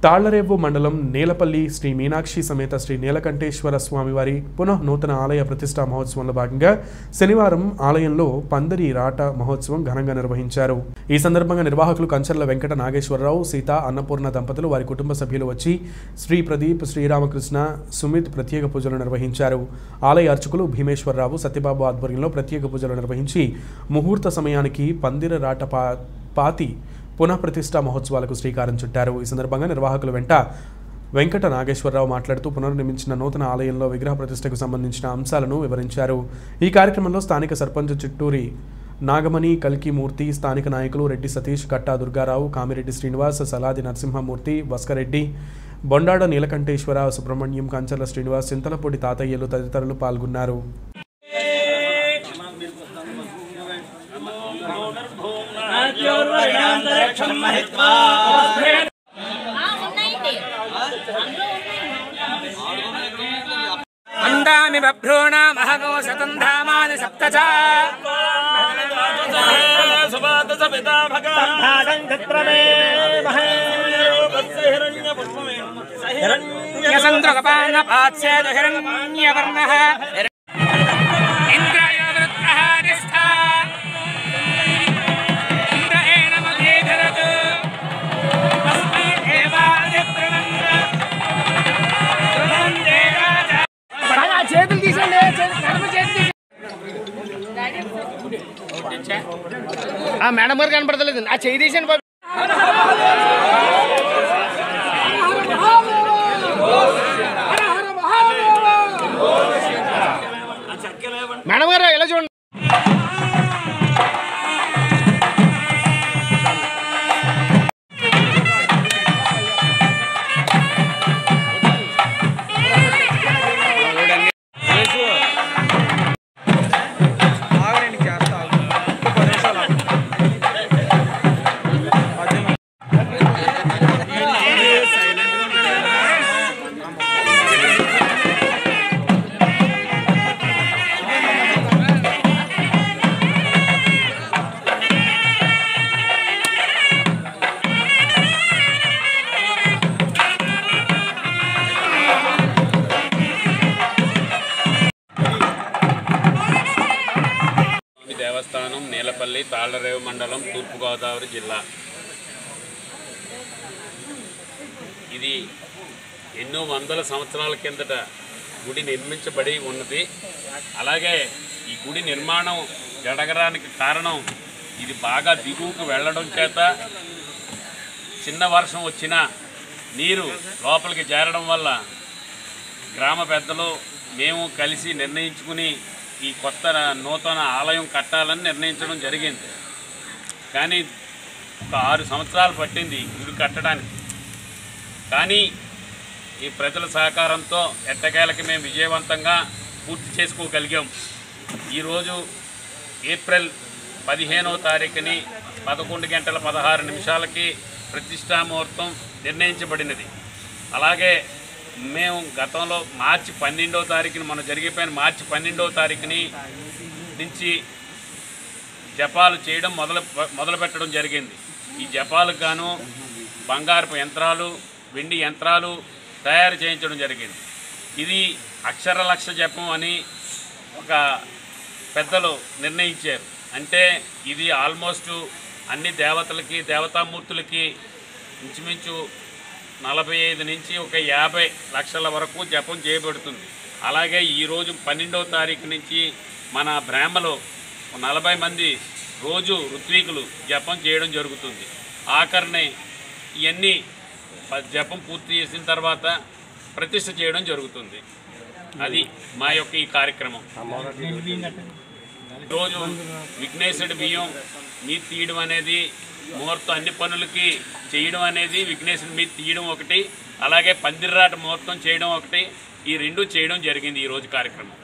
తాళ్లరేవు మండలం నేలపల్లి శ్రీ మీనాక్షి సమేత శ్రీ నీలకంఠేశ్వర స్వామివారి పునః నూతన ఆలయ ప్రతిష్టా మహోత్సవంలో భాగంగా శనివారం ఆలయంలో పందరి రాట మహోత్సవం ఘనంగా నిర్వహించారు ఈ సందర్భంగా నిర్వాహకులు కంచర్ల వెంకట నాగేశ్వరరావు సీత అన్నపూర్ణ దంపతులు వారి కుటుంబ సభ్యులు వచ్చి శ్రీ ప్రదీప్ శ్రీరామకృష్ణ సుమిత్ ప్రత్యేక పూజలు నిర్వహించారు ఆలయ అర్చకులు భీమేశ్వరరావు సత్యబాబు ఆధ్వర్యంలో ప్రత్యేక పూజలు నిర్వహించి ముహూర్త సమయానికి పందిర రాట పా పాతి పునః ప్రతిష్టా మహోత్సవాలకు శ్రీకారం చుట్టారు ఈ సందర్భంగా నిర్వాహకుల వెంట వెంకట నాగేశ్వరరావు మాట్లాడుతూ పునర్నిర్మించిన నూతన ఆలయంలో విగ్రహ ప్రతిష్టకు సంబంధించిన అంశాలను వివరించారు ఈ కార్యక్రమంలో స్థానిక సర్పంచ్ చిట్టూరి నాగమణి కల్కి మూర్తి స్థానిక నాయకులు రెడ్డి సతీష్ కట్టా దుర్గారావు కామిరెడ్డి శ్రీనివాస్ సలాది నరసింహమూర్తి వస్కరెడ్డి బొండాడ నీలకంఠేశ్వర సుబ్రహ్మణ్యం కంచర్ల శ్రీనివాస్ చింతలపూడి తాతయ్యలు తదితరులు పాల్గొన్నారు అండామి బభ్రూణ మహగో శతం ధామాని సప్త చ హిరణ్యసంద్రగపాన పాత్సేద హిరణ్యవర్ణః ఇంద్రాయ వృత్రః తిష్ఠ ఇంద్రయేణ మధీధరతు తస్మై దేవాదిప్రణంద ప్రబందే రాజా చేతులు తీసండి కడుపు చేతులు ఆ మేడం గారు కనపడతలేదు ఆ చేయి తీసండి బాబు మేడం గారు ఎలా చూడండి స్వామి దేవస్థానం నీలపల్లి తాళ్లరేవు మండలం తూర్పుగోదావరి జిల్లా ఇది ఎన్నో వందల సంవత్సరాల కిందట గుడి నిర్మించబడి ఉన్నది అలాగే ఈ గుడి నిర్మాణం జరగడానికి కారణం ఇది బాగా దిగువకు వెళ్ళడం చేత చిన్న వర్షం వచ్చినా నీరు లోపలికి చేరడం వల్ల గ్రామ పెద్దలు మేము కలిసి నిర్ణయించుకుని ఈ కొత్త నూతన ఆలయం కట్టాలని నిర్ణయించడం జరిగింది కానీ ఒక ఆరు సంవత్సరాలు పట్టింది ఈ గుడి కట్టడానికి కానీ ఈ ప్రజల సహకారంతో ఎట్టకేలకి మేము విజయవంతంగా పూర్తి చేసుకోగలిగాం ఈరోజు ఏప్రిల్ పదిహేనవ తారీఖుని పదకొండు గంటల పదహారు నిమిషాలకి ప్రతిష్టా ముహూర్తం నిర్ణయించబడినది అలాగే మేము గతంలో మార్చి పన్నెండవ తారీఖుని మనం జరిగిపోయిన మార్చి పన్నెండవ తారీఖుని నుంచి జపాలు చేయడం మొదలు మొదలు పెట్టడం జరిగింది ఈ జపాలకు గాను బంగారపు యంత్రాలు వెండి యంత్రాలు తయారు చేయించడం జరిగింది ఇది అక్షర లక్ష జపం అని ఒక పెద్దలు నిర్ణయించారు అంటే ఇది ఆల్మోస్ట్ అన్ని దేవతలకి దేవతామూర్తులకి ఇంచుమించు నలభై ఐదు నుంచి ఒక యాభై లక్షల వరకు జపం చేయబడుతుంది అలాగే ఈరోజు పన్నెండవ తారీఖు నుంచి మన బ్రాహ్మలో నలభై మంది రోజు ఋత్వీకులు జపం చేయడం జరుగుతుంది ఆఖరిని ఇవన్నీ ప- జపం పూర్తి చేసిన తర్వాత ప్రతిష్ఠ చేయడం జరుగుతుంది అది మా యొక్క ఈ కార్యక్రమం రోజు విఘ్నేశ్వరుడి బియ్యం మీది తీయడం అనేది ముహూర్తం అన్ని పనులకి చేయడం అనేది విఘ్నేశ్వరుడి మీద తీయడం ఒకటి అలాగే పందిర్రాట ముహూర్తం చేయడం ఒకటి ఈ రెండు చేయడం జరిగింది ఈ రోజు కార్యక్రమం